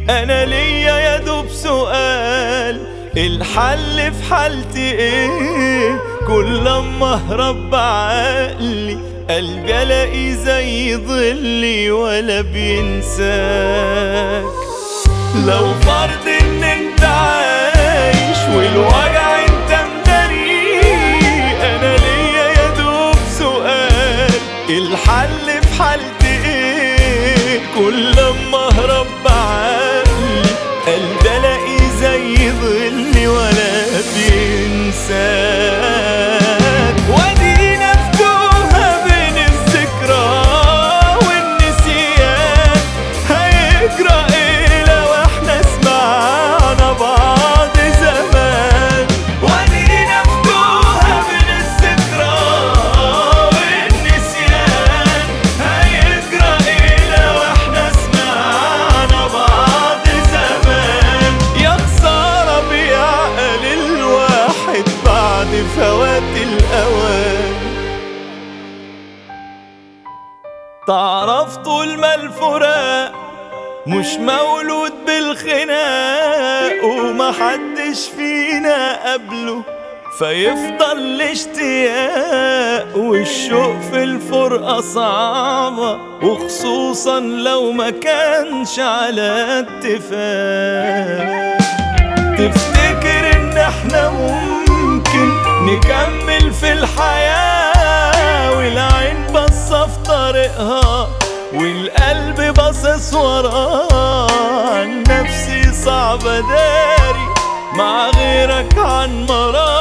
انا ليا يا دوب سؤال الحل في حالتي ايه كل لما اهرب بعقلي قلبي الاقي زي ظلي ولا بينساك لو فرض ان انت عايش والوجع انت مداريه انا ليا يا دوب سؤال الحل في حالتي ايه كل لما اهرب بعقلي قلبي الاقي زي ظلي ولا بينساك وادينا مفتوحة بين الذكرى والنسيان هيجرى ايه لو احنا سمعنا بعض زمان وادينا مفتوحة بين الذكرى والنسيان هيجرى ايه لو احنا سمعنا بعض زمان يا خسارة بيعقل الواحد بعد فوات الأوان تعرف طول ما الفراق مش مولود بالخناق ومحدش فينا قبله فيفضل الاشتياق والشوق في الفرقة صعبة وخصوصا لو ما كانش على اتفاق تفتكر ان احنا ممكن نكمل في الحياة والعين بصة في طريقها والقلب باصص وراها عن نفسي صعب اداري مع غيرك عن مرار